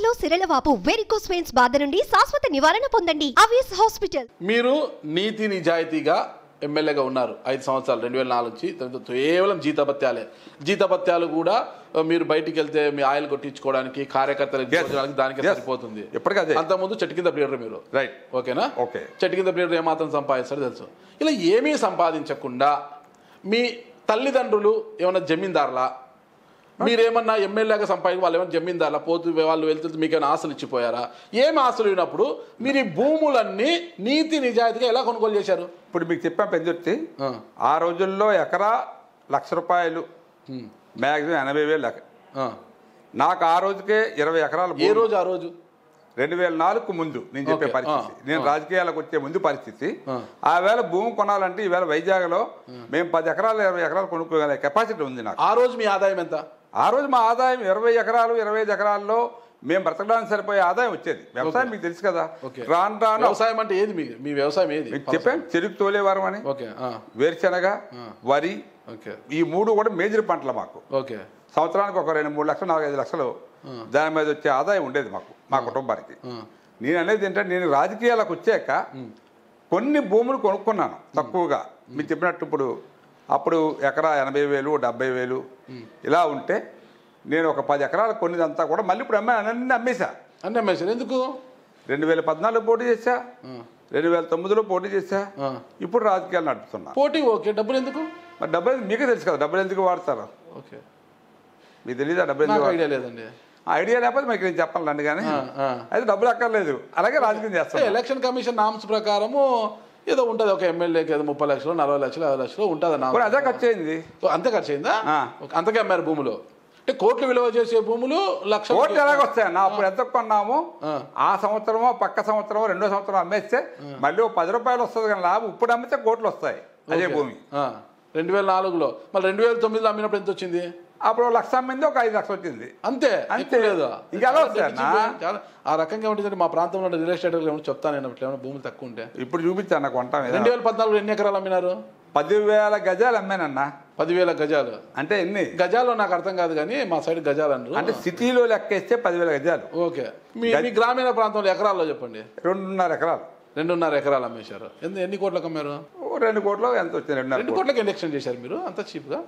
కీళ్లవాపు సిరలవాపు varicose veins బాధ నుండి శాశ్వత నివారణ పొందండి అవియస్ హాస్పిటల్ మీరు నీతి నిజాయితీగా ఎమ్మెల్యేగా ఉన్నారు ఐదు సంవత్సరాలు రెండు వేల నాలుగు నుంచి తర్వాత కేవలం జీతభత్యాలే జీతభత్యాలు కూడా ఆ, మీరు బయటికి వెళ్తే మీ ఆయిల్ కొట్టించుకోవడానికి కార్యకర్తలకు Yes. భోజనాలకి దానికి Yes. సరిపోతుంది ఇప్పటికీ అదే. అంతకుముందు చెట్టు కింద ప్లేయర్ మీరు రైట్ ఓకేనా ఓకే. చెట్టు కింద ప్లేయర్ ఏమాత్రం సంపాదిస్తారో తెలుసు ఇలా ఏమీ సంపాదించకుండా మీ తల్లిదండ్రులు ఏమైనా జమీందారులా మీరేమన్నా ఎమ్మెల్యేగా సంపాదించి వాళ్ళు ఏమైనా జమీందారులా పోతూ వాళ్ళు వెళ్తుంటే మీకు ఏమైనా ఆశలు ఇచ్చిపోయారా ఏం ఆశలు ఇవ్వనప్పుడు మీరు ఈ భూములన్నీ నీతి నిజాయితీగా ఎలా కొనుగోలు చేశారు ఇప్పుడు మీకు చెప్పాను పెంచుర్తి ఆ. ఆ రోజుల్లో ఎకరా లక్ష రూపాయలు మ్యాక్సిమం ఎనభై వేలు లెక్క ఆ. నాకు ఆ రోజుకే ఇరవై ఎకరాలు ఏ రోజు ఆ రోజు రెండు వేల నాలుగుకు ముందు నేను చెప్పే ఓకే. పరిస్థితి ఆ, నేను ఆ. రాజకీయాలకు వచ్చే ముందు పరిస్థితి ఆ. ఆ వేళ భూమి కొనాలంటే ఈవేళ వైజాగ్లో మేము పది ఎకరాలు ఇరవై ఎకరాలు కొనుక్కోగల కెపాసిటీ ఉంది నాకు ఆ రోజు మీ ఆదాయం ఎంత ఆ రోజు మా ఆదాయం ఇరవై ఎకరాలు ఇరవై ఐదు ఎకరాల్లో మేము బ్రతకడానికి సరిపోయే ఆదాయం వచ్చేది వ్యవసాయం మీకు తెలుసు కదా ఓకే రాను రాను వ్యవసాయం అంటే ఏది మీ మీ వ్యవసాయం ఏది మీకు చెప్పాను చెరుకు తోలేవారం అని ఓకే ఆ, వేరుశనగ వరి ఓకే ఈ మూడు కూడా మేజర్ పంటలు మాకు ఓకే సంవత్సరానికి ఒక రెండు మూడు లక్షలు నాలుగైదు లక్షలు దాని మీద వచ్చే ఆదాయం ఉండేది మాకు మా కుటుంబానికి ఆ, నేను అనేది ఏంటంటే నేను రాజకీయాలకు వచ్చాక కొన్ని భూములు కొనుక్కున్నాను తక్కువగా మీరు చెప్పినట్టు ఇప్పుడు అప్పుడు ఎకరా ఎనభై వేలు డెబ్బై వేలు ఇలా ఉంటే నేను ఒక పది ఎకరాలు కొన్నిదంతా కూడా మళ్ళీ ఇప్పుడు అమ్మాయి అన్నీ అమ్మేశా అంటే అమ్మేశారు ఎందుకు రెండు వేల పద్నాలుగు పోటీ చేశా రెండు వేల తొమ్మిదిలో పోటీ చేశా ఆ. ఇప్పుడు రాజకీయాలు నడుపుతున్నా పోటీ ఓకే డబ్బులు ఎందుకు మరి డబ్బులు మీకే తెలుసు కదా డబ్బులు ఎందుకు వాడతారు ఓకే మీకు తెలీదా డబ్బులు ఎందుకు నాకు వాడతారు? ఐడియా లేదండి ఆ ఐడియా లేకపోతే మీకు నేను చెప్పాలండి కానీ ఆ, ఆ. అయితే డబ్బులు అక్కర్లేదు అలాగే రాజకీయం అంటే చేస్తాను ఎలక్షన్ కమిషన్ నామ్స్ ప్రకారము ఏదో ఉంటుంది ఒక ఎమ్మెల్యేకి ఏదో ముప్పై లక్షలు నలభై లక్షలు యాభై లక్షలు ఉంటుంది నా మరి అదే ఖర్చు అయింది అంతే ఖర్చు అయిందా ఆ. ఓకే, అంతకే అమ్మారు భూములు అంటే కోట్లు విలువ చేసే భూములు లక్ష కోట్లు ఎలాగొస్తాయి నా అప్పుడు ఎంత కొన్నాము ఆ. ఆ సంవత్సరమో పక్క సంవత్సరమో రెండో సంవత్సరం అమ్మేస్తే మళ్ళీ ఓ పది రూపాయలు వస్తుంది కానీ లాభం ఇప్పుడు అమ్మితే కోట్లు వస్తాయి అదే భూమి రెండు వేల నాలుగులో మళ్ళీ రెండు వేల తొమ్మిదిలో అమ్మినప్పుడు ఎంత వచ్చింది అప్పుడు ఓ లక్ష అమ్మింది ఒక ఐదు లక్షలు వచ్చింది అంతే అంతే. ఎక్కువ లేదు ఇంకా ఎలా వస్తాయి అన్న? చాలా- ఆ రకంగా ఉంటుందంటే మా ప్రాంతంలో ఉండే రియల్ ఎస్టేట్ ఏమో చెప్తాను నేను అట్లా ఏమైనా భూములు తక్కువ ఉంటే ఇప్పుడు చూపించాను నాకు కొంటాం రెండు వేల పద్నాలుగులో ఎన్ని ఎకరాలు అమ్మినారు పదివేల గజాలు అమ్మానన్నా పదివేల గజాలు అంటే ఎన్ని గజాలు నాకు అర్థం కాదు కానీ మా సైడ్ గజాలు అన్నారు అంటే సిటీలో లెక్కేస్తే పదివేల గజాలు ఓకే మీ మీ గ్రామీణ ప్రాంతంలో ఎకరాల్లో చెప్పండి రెండున్నర ఎకరాలు రెండున్నర ఎకరాలు అమ్మేశారు ఎన్ని ఎన్ని కోట్లకు అమ్మారు ఓ రెండు కోట్లు ఎంత వచ్చింది రెండున్నర రెండు కోట్లకి ఎలక్షన్ చేశారు మీరు అంత చీప్గా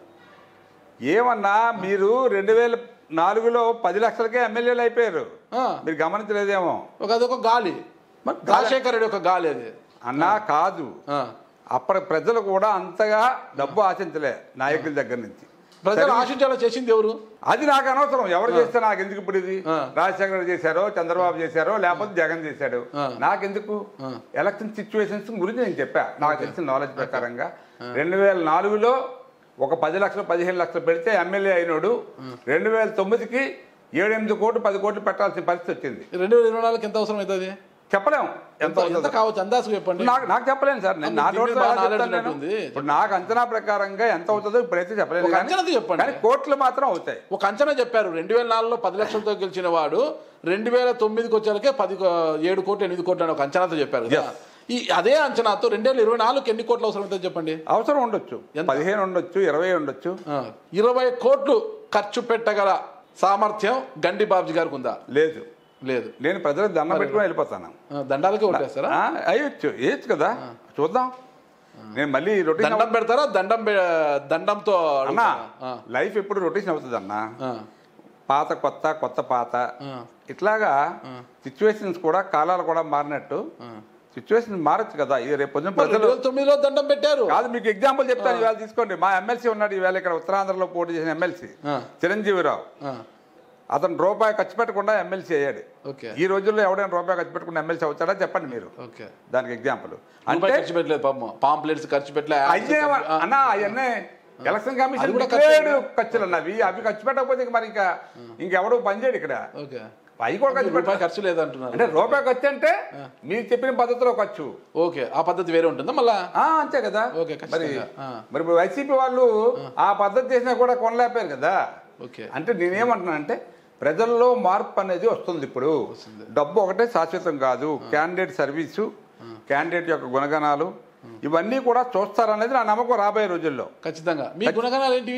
ఏమన్నా మీరు రెండు వేల నాలుగులో పది లక్షలకే ఎమ్మెల్యేలు అయిపోయారు మీరు గమనించలేదేమో ఒక అదొక గాలి మరి రాజశేఖర రెడ్డి ఒక గాలి అది అన్నా కాదు ఆ. అప్పటి ప్రజలు కూడా అంతగా డబ్బు ఆశించలే నాయకుల దగ్గర నుంచి ప్రజలు ఆశించేలా చేసింది ఎవరు అది నాకు అనవసరం ఎవరు చేస్తే నాకు ఎందుకు ఇప్పుడు ఇది ఆ. రాజశేఖర రెడ్డి చేశారో చంద్రబాబు చేశారో లేకపోతే జగన్ చేశాడు ఆ. నాకెందుకు ఎలక్షన్ సిచ్యువేషన్స్ గురించి నేను చెప్పా నాకు తెలిసిన నాలెడ్జ్ ప్రకారంగా రెండు వేల నాలుగులో ఒక పది లక్షలు పదిహేను లక్షలు పెడితే ఎమ్మెల్యే అయినోడు రెండు వేల తొమ్మిదికి ఏడు ఎనిమిది కోట్లు పది కోట్లు పెట్టాల్సిన పరిస్థితి వచ్చింది రెండు వేల ఇరవై నాలుగుకి ఎంత అవసరం అవుతుంది చెప్పలేం ఎంత ఎంత ఎంత అవుతుందో. కావచ్చు అందాజు చెప్పండి నాకు నాకు చెప్పలేను సార్ నేను నా దీని మీద నోటితో బాగా ఎలా knowledge చెప్తాను నేను? ఉన్నట్టుంది. ఇప్పుడు నాకు అంచనా ప్రకారంగా ఎంత అవుతుందో ఇప్పుడైతే చెప్పలేను ఒక కానీ- అంచనాతో చెప్పండి. కానీ కోట్లు మాత్రం అవుతాయి ఒక అంచనా చెప్పారు రెండు వేల నాలుగులో పది లక్షలతో గెలిచిన వాడు రెండు వేల తొమ్మిదికి వచ్చేసరికి పది ఏడు కోట్లు ఎనిమిది కోట్లు అని ఒక అంచనాతో చెప్పారు కదా Yes. ఈ అదే అంచనాతో రెండు వేల ఇరవై నాలుగుకి ఎన్ని కోట్లు అవసరం అవుతుంది చెప్పండి అవసరం ఉండొచ్చు ఎంత? పదిహేను ఉండొచ్చు ఇరవై ఉండొచ్చు ఆ, ఇరవై కోట్లు ఖర్చు పెట్టగల సామర్థ్యం గండి బాబుజీ గారికి ఉందా లేదు లేదు నేను ప్రజలకు దండం పెట్టుకుని వెళ్ళిపోతాను ఆ, దండాలకే ఓటేస్తారా ఆ, అయ్యొచ్చు వేయచ్చు కదా చూద్దాం నేను మళ్ళీ రొటీన్ దండం పెడతారా దండం పె- దండంతో అన్నా అడుగుతారా? ఆ, లైఫ్ ఎప్పుడు రొటీన్ అవుతుంది అన్న ఆ, పాత కొత్త కొత్త పాత ఆ, ఇట్లాగా సిచ్యువేషన్స్ కూడా కాలాలు కూడా మారినట్టు ఆ. సిచ్యువేషన్ మారచ్చు కదా ఇది రేపు పొద్దున మరి రెండు ప్రజలు వేల తొమ్మిదిలో దండం పెట్టారు కాదు మీకు ఎగ్జాంపుల్ చెప్తాను ఇవాళ తీసుకోండి మా ఎమ్మెల్సీ ఉన్నాడు ఈవేళ ఇక్కడ ఉత్తరాంధ్రలో పోటీ చేసిన ఎమ్మెల్సీ ఆ. చిరంజీవిరావు ఆ, అతను రూపాయి ఖర్చు పెట్టకుండా ఎమ్మెల్సీ అయ్యాడు ఓకే ఈ రోజుల్లో ఎవడైనా రూపాయి ఖర్చు పెట్టకుండా ఎమ్మెల్సీ అవుతాడా చెప్పండి మీరు ఓకే దానికి ఎగ్జాంపుల్ రూపాయి అంటే ఖర్చు పెట్టలేదు పాపం పాంప్లెట్స్ ఖర్చు పెట్టలేదు అయ్యే అన్న అవన్నీ ఎలక్షన్ అది కమిషన్ కూడా డిక్లేర్డ్ ఖర్చులు అన్నవి అవి ఖర్చు పెట్టకపోతే ఇంక మరి ఇంకా ఇంకెవడో పనిచేయడు ఇక్కడ ఓకే అవి కూడా ఖర్చు రూపాయి పెట్టారు ఖర్చు లేదంటున్నారు అంటే రూపాయి ఖర్చు అంటే మీరు చెప్పిన పద్ధతిలో ఖర్చు ఓకే ఆ పద్ధతి వేరే ఉంటుందా మళ్ళా ఆ అంతే కదా ఓకే, మరి ఖచ్చితంగా. ఆ. మరి ఇప్పుడు వైసీపీ వాళ్ళు ఆ పద్ధతి చేసినా కూడా కొనలేకపోయారు కదా ఓకే అంటే నేనేమంటున్నా అంటే ప్రజల్లో మార్పు అనేది వస్తుంది ఇప్పుడు డబ్బు ఒకటే శాశ్వతం కాదు క్యాండిడేట్ సర్వీసు క్యాండిడేట్ యొక్క గుణగణాలు ఇవన్నీ కూడా చూస్తారనేది నా నమ్మకం రాబోయే రోజుల్లో ఖచ్చితంగా మీ గుణగణాలు ఏంటివి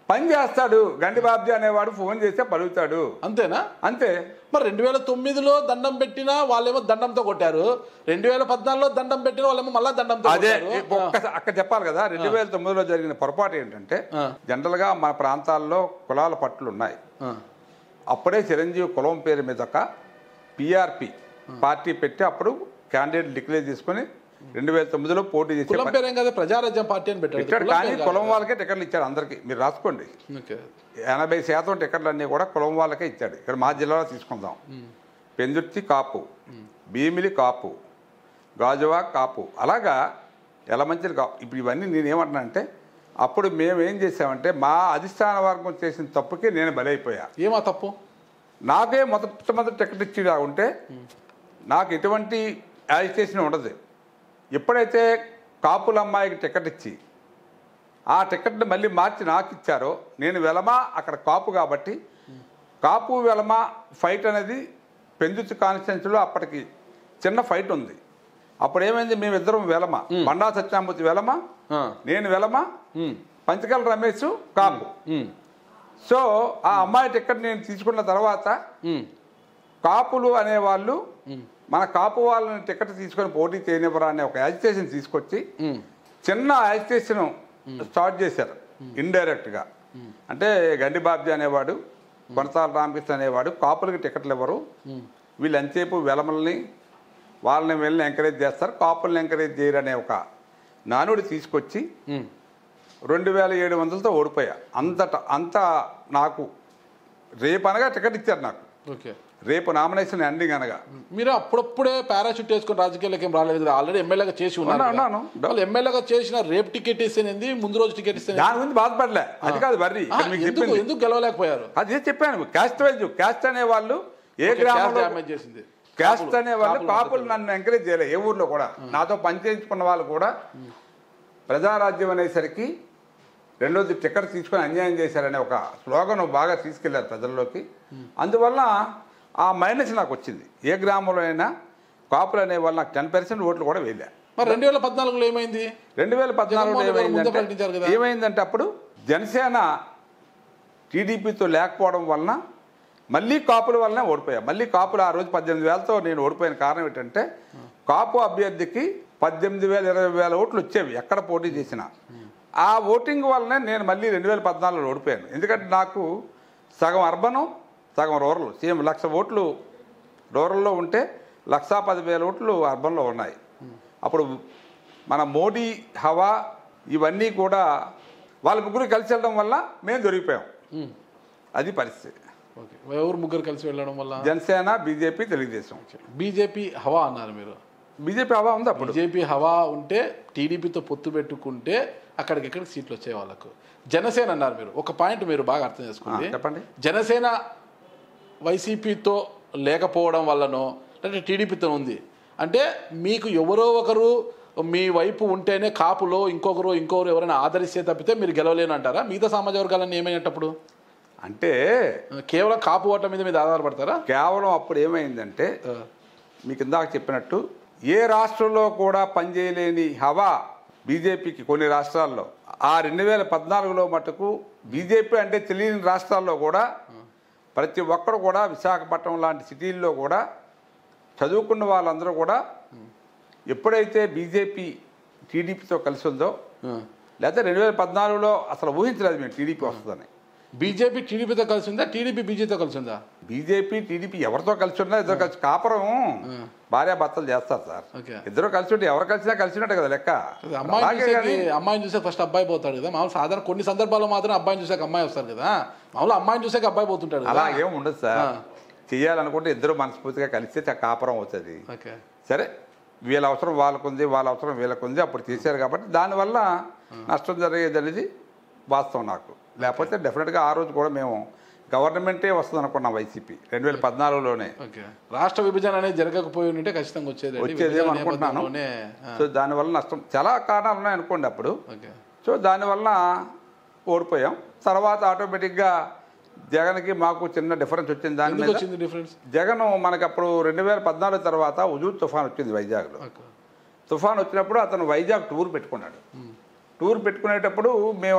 పని చేస్తాడు గండి బాబ్జీ అనేవాడు ఫోన్ చేస్తే పలుకుతాడు అంతేనా అంతే మరి రెండు వేల తొమ్మిదిలో దండం పెట్టినా వాళ్ళేమో దండంతో కొట్టారు రెండు వేల పద్నాలుగులో దండం పెట్టిన వాళ్ళేమో మళ్ళా దండంతో అదే కొట్టారు. ఒక్కసారి అక్కడ చెప్పాలి కదా రెండు వేల తొమ్మిదిలో జరిగిన పొరపాటు ఏంటంటే ఆ. జనరల్ గా మన ప్రాంతాల్లో కులాల పట్లు ఉన్నాయి ఆ, అప్పుడే చిరంజీవి కులం పేరు మీద ఒక పిఆర్పి పార్టీ పెట్టి అప్పుడు క్యాండిడేట్ డిక్లేర్ చేసుకుని రెండు వేల తొమ్మిదిలో పోటీ చేసే కులం పని- పేరేం కదా ప్రజారాజ్యం పార్టీ అని పెట్టారు పెట్టాడు కులం కానీ పేరు కులం కాదు. వాళ్ళకే టికెట్లు ఇచ్చారు అందరికీ మీరు రాసుకోండి ఓకే. ఎనభై శాతం టికెట్లు అన్నీ కూడా కులం వాళ్ళకే ఇచ్చాడు ఇక్కడ మా జిల్లాలో తీసుకుందాం పెందుర్తి కాపు భీమిలి కాపు గాజువా కాపు అలాగా ఎలమంచిలి కాపు ఇప్పుడు ఇవన్నీ నేనేమంటున్నానంటే అప్పుడు మేము ఏం చేసామంటే మా అధిష్టాన వర్గం చేసిన తప్పుకి నేను బలైపోయా ఏమా తప్పు నాకే మొట్టమొదటి టికెట్ ఇచ్చిలా ఉంటే నాకు ఎటువంటి యాజిటేషన్ ఉండదు ఎప్పుడైతే కాపుల అమ్మాయికి టికెట్ ఇచ్చి ఆ టికెట్ని మళ్ళీ మార్చి నాకు ఇచ్చారో నేను వెలమా అక్కడ కాపు కాబట్టి కాపు వెలమ ఫైట్ అనేది పెందుతు కాన్స్టిట్యున్సీలో అప్పటికి చిన్న ఫైట్ ఉంది అప్పుడు ఏమైంది మేమిద్దరం వెలమ బండా సత్యామూర్తి వెలమ ఆ, నేను వెలమ ఉమ్, పంచకల రమేష్ కాపు ఉమ్, సో ఆ అమ్మాయి టికెట్ నేను తీసుకున్న తర్వాత ఉమ్, కాపులు అనేవాళ్ళు ఉమ్, మన కాపు వాళ్ళని టికెట్ తీసుకొని పోటీ చేయనివ్వరా అనే ఒక యాజిటేషన్ తీసుకొచ్చి ఉమ్, చిన్న యాజిటేషన్ స్టార్ట్ చేశారు ఇండైరెక్ట్గా అంటే గండి బాబ్జీ అనేవాడు కొనసాల రామకృష్ణ అనేవాడు కాపులకి టికెట్లు ఇవ్వరు ఉమ్. వీళ్ళు ఎంతసేపు వెలమల్ని వాళ్ళని వీళ్ళని ఎంకరేజ్ చేస్తారు కాపుల్ని ఎంకరేజ్ చేయరు అనే ఒక నానుడి తీసుకొచ్చి ఉమ్. రెండు వేల ఏడు వందలతో ఓడిపోయా అంతట అంత నాకు రేపు అనగా టికెట్ ఇచ్చారు నాకు ఓకే రేపు నామినేషన్ ఎండింగ్ అనగా మీరు అప్పుడప్పుడే పారాషూట్ వేసుకొని రాజకీయాలకు ఏం రాలేదు కదా ఆల్రెడీ ఎమ్మెల్యేగా చేసి ఉన్నారు ఉన్నా- కదా. ఉన్నాను. వాళ్ళు ఎమ్మెల్యేగా చేసిన రేపు టికెట్ ఇస్తేనేది ముందు రోజు టికెట్ ఇస్తే దాని గురించి బాధపడలే అది కాదు వర్రి ఇక్కడ మీకు ఎందుకు చెప్పింది ఎందుకు గెలవలేకపోయారు అదే చెప్పాను క్యాస్ట్ వైజ్ క్యాస్ట్ అనే వాళ్ళు ఏ ఓకే, గ్రామంలో క్యాస్ట్ డ్యామేజ్ చేసింది క్యాస్ట్ కాపులు- అనే వాళ్ళు కాపులు కాపులు మద్దతు. నన్ను ఎంకరేజ్ చేయలేదు ఏ ఊర్లో కూడా నాతో పనిచేయించుకున్న వాళ్ళు కూడా ప్రజారాజ్యం అనేసరికి రెండోది టికెట్ తీసుకొని అన్యాయం చేశారనే ఒక స్లోగన్ బాగా తీసుకెళ్లారు ప్రజల్లోకి అందువల్ల ఆ మైనస్ నాకు వచ్చింది ఏ గ్రామంలో అయినా కాపులు అనే వాళ్ళు నాకు టెన్ పర్సెంట్ ఓట్లు కూడా వేయలే మరి రెండు వేల పద్నాలుగులో ఏమైంది రెండు వేల పద్నాలుగులో జగన్మోహన్ రెడ్డి గారు ముందే ప్రకటించారు ఏమైందంటే కదా. ఏమైందంటే అప్పుడు జనసేన టీడీపీతో లేకపోవడం వలన మళ్ళీ కాపుల వల్లనే ఓడిపోయా మళ్ళీ కాపులు ఆ రోజు పద్దెనిమిది వేలతో నేను ఓడిపోయిన కారణం ఏంటంటే కాపు అభ్యర్థికి పద్దెనిమిది వేల ఇరవై వేల ఓట్లు వచ్చేవి ఎక్కడ పోటీ చేసినా ఆ ఓటింగ్ వల్లనే నేను మళ్ళీ రెండు వేల పద్నాలుగులో ఓడిపోయాను ఎందుకంటే నాకు సగం అర్బను సగం రూరల్ సేమ్ లక్ష ఓట్లు రూరల్లో ఉంటే లక్షా పదివేల ఓట్లు అర్బన్లో ఉన్నాయి అప్పుడు మన మోడీ హవా ఇవన్నీ కూడా వాళ్ళ ముగ్గురు కలిసి వెళ్ళడం వల్ల మేము దొరికిపోయాం ఉమ్. అది పరిస్థితి ఓకే ఎవరు ముగ్గురు కలిసి వెళ్ళడం వల్ల జనసేన బీజేపీ తెలుగుదేశం బీజేపీ హవా అన్నారు మీరు బీజేపీ హవా ఉంది అప్పుడు బీజేపీ హవా ఉంటే టీడీపీతో పొత్తు పెట్టుకుంటే అక్కడికి ఎక్కడికి సీట్లు వచ్చాయి వాళ్ళకు జనసేన అన్నారు మీరు ఒక పాయింట్ మీరు బాగా అర్థం చేసుకోండి ఆ, చెప్పండి. జనసేన వైసీపీతో లేకపోవడం వల్లనో లేదంటే టీడీపీతో ఉంది అంటే మీకు ఎవరో ఒకరు మీ వైపు ఉంటేనే కాపులో ఇంకొకరు ఇంకొకరు ఎవరైనా ఆదరిస్తే తప్పితే మీరు గెలవలేను అంటారా మిగతా సమాజ వర్గాలన్నీ ఏమైనప్పుడు అంటే కేవలం కాపు ఓట్ల మీద మీద ఆధారపడతారా కేవలం అప్పుడు ఏమైందంటే ఆ, మీకు ఇందాక చెప్పినట్టు ఏ రాష్ట్రంలో కూడా పనిచేయలేని హవా బీజేపీకి కొన్ని రాష్ట్రాల్లో ఆ రెండు వేల పద్నాలుగులో మటుకు బీజేపీ అంటే తెలియని రాష్ట్రాల్లో కూడా ప్రతి ఒక్కరు కూడా విశాఖపట్నం లాంటి సిటీల్లో కూడా చదువుకున్న వాళ్ళందరూ కూడా ఎప్పుడైతే బీజేపీ టీడీపీతో కలిసి ఉందో ఆ. లేకపోతే రెండు వేల పద్నాలుగులో అసలు ఊహించలేదు మేము టీడీపీ వస్తుందని బీజేపీ టీడీపీతో కలిసి ఉందా టీడీపీ బీజేపీతో కలిసి ఉందా బీజేపీ టీడీపీ ఎవరితో కలిసి ఉన్నా ఇద్దరు కలిసి కాపురం భార్యాభర్తలు చేస్తారు సార్ ఓకే. ఇద్దరు కలిసి ఉంటే ఎవరు కలిసినా కలిసినట్టు కదా లెక్క అదే అమ్మాయిని అలాగే చూసాక కానీ అమ్మాయిని చూసాక ఫస్ట్ అబ్బాయి పోతాడు కదా మామూలు సాధారణ కొన్ని సందర్భాల్లో మాత్రం అబ్బాయిని చూసాక అమ్మాయి వస్తారు కదా మామూలు అమ్మాయిని చూసాక అబ్బాయి పోతుంటాడు కదా అలాగేం ఉండదు సార్ ఆ. చెయ్యాలనుకుంటే ఇద్దరు మనస్ఫూర్తిగా కలిస్తే చ- కాపురం అవుతుంది ఓకే సరే వీళ్ళ అవసరం వాళ్ళకుంది వాళ్ళ అవసరం వీళ్ళకుంది అప్పుడు చేశారు కాబట్టి దానివల్ల నష్టం జరిగేది అనేది వాస్తవం నాకు లేకపోతే డెఫినెట్గా ఆ రోజు కూడా మేము గవర్నమెంటే వస్తుంది అనుకున్నాం వైసీపీ రెండు వేల పద్నాలుగులోనే ఓకే రాష్ట్ర విభజన అనేది జరగకపోయి ఉంటే ఖచ్చితంగా వచ్చేది వచ్చేదేమో అనుకుంటున్నాను సో దానివల్ల నష్టం చాలా కారణాలు ఉన్నాయి అనుకోండి అప్పుడు ఓకే సో దానివల్ల ఓడిపోయాం తర్వాత ఆటోమేటిక్గా జగన్కి మాకు చిన్న డిఫరెన్స్ వచ్చింది దాని ఎందుకు మీద వచ్చింది డిఫరెన్స్ జగన్ మనకు అప్పుడు రెండు వేల పద్నాలుగు తర్వాత హుజూర్ తుఫాన్ వచ్చింది వైజాగ్లో ఓకే తుఫాన్ వచ్చినప్పుడు అతను వైజాగ్ టూర్ పెట్టుకున్నాడు టూర్ పెట్టుకునేటప్పుడు మేము ఆ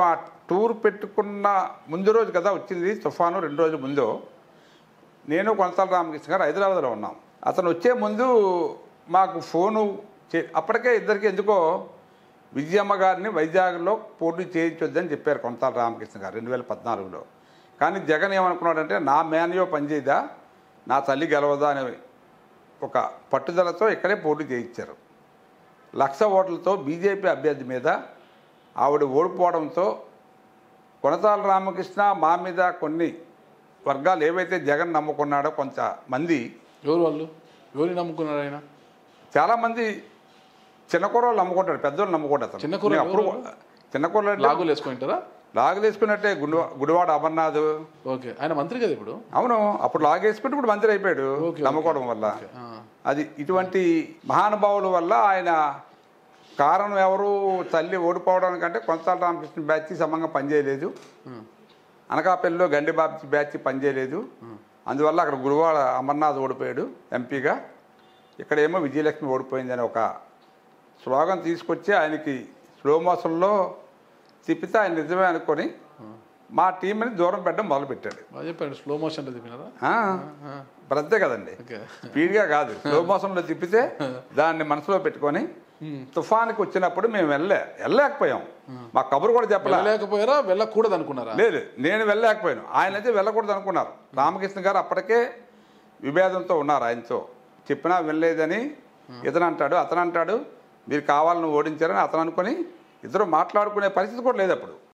టూర్ పెట్టుకున్న ముందు రోజు కదా వచ్చింది తుఫాను రెండు రోజుల ముందు నేను కొనసాల రామకృష్ణ గారు హైదరాబాద్లో ఉన్నాం అతను వచ్చే ముందు మాకు ఫోను చే అప్పటికే ఇద్దరికి ఎందుకో విజయమ్మ గారిని వైజాగ్లో పోటీ చేయించొద్దని చెప్పారు కొనసాల రామకృష్ణ గారు రెండు వేల పద్నాలుగులో కానీ జగన్ ఏమనుకున్నాడంటే నా మేనయో పనిచేయదా నా తల్లి గెలవదా అనే ఒక పట్టుదలతో ఇక్కడే పోటీ చేయించారు లక్ష ఓట్లతో బీజేపీ అభ్యర్థి మీద ఆవిడ ఓడిపోవడంతో కొనసాల రామకృష్ణ మా మీద కొన్ని వర్గాలు ఏవైతే జగన్ నమ్ముకున్నాడో కొంతమంది ఎవరు వాళ్ళు ఎవరిని నమ్ముకున్నారు ఆయన చాలామంది చిన్న కూరలు నమ్ముకుంటాడు పెద్దోళ్ళు నమ్ముకుంటారు అతను. చిన్న కూరలు నేను అప్పుడు ఎవరు? చిన్న కూరలు అంటే లాగులు వేసుకుంటారా లాగులేసుకున్నట్టే గుడివా గుడివాడ అమర్నాథ్ ఓకే ఆయన మంత్రి కదా ఇప్పుడు అవును అప్పుడు లాగేసుకుంటే ఇప్పుడు మంత్రి అయిపోయాడు ఓకే, నమ్ముకోవడం వల్ల ఓకే, ఆ. అది ఇటువంటి మహానుభావుల వల్ల ఆయన కారణం ఎవరు తల్లి ఓడిపోవడానికంటే కొంతసార్లు రామకృష్ణ బ్యాచ్ సమంగా పనిచేయలేదు ఉం. అనకాపల్లిలో గండిబాబు బ్యాచ్ పనిచేయలేదు అందువల్ల అక్కడ గురువాడ అమర్నాథ్ ఓడిపోయాడు ఎంపీగా ఇక్కడేమో విజయలక్ష్మి ఓడిపోయిందని ఒక స్లోగన్ తీసుకొచ్చి ఆయనకి స్లో మోషన్లో తిప్పితే ఆయన నిజమే అనుకొని మా టీంని దూరం పెట్టడం మొదలుపెట్టాడు బాగా చెప్పాడు స్లో మోషన్లో తిప్పినారా ఆ, మరి అంతే కదండి ఓకే స్పీడ్గా కాదు స్లో మోషన్లో తిప్పితే దాన్ని మనసులో పెట్టుకొని తుఫానికి వచ్చినప్పుడు మేము వెళ్ళే వెళ్ళలేకపోయాం మా కబురు కూడా చెప్పలే వెళ్ళలేకపోయారా వెళ్ళకూడదు అనుకున్నారా లేదు నేను వెళ్ళలేకపోయాను ఆయన అయితే వెళ్ళకూడదు అనుకున్నారు రామకృష్ణ గారు అప్పటికే విభేదంతో ఉన్నారు ఆయనతో చెప్పినా వినలేదని ఇతను అంటాడు అతను అంటాడు మీరు కావాలని ఓడించారని అతను అనుకొని ఇద్దరు మాట్లాడుకునే పరిస్థితి కూడా లేదు అప్పుడు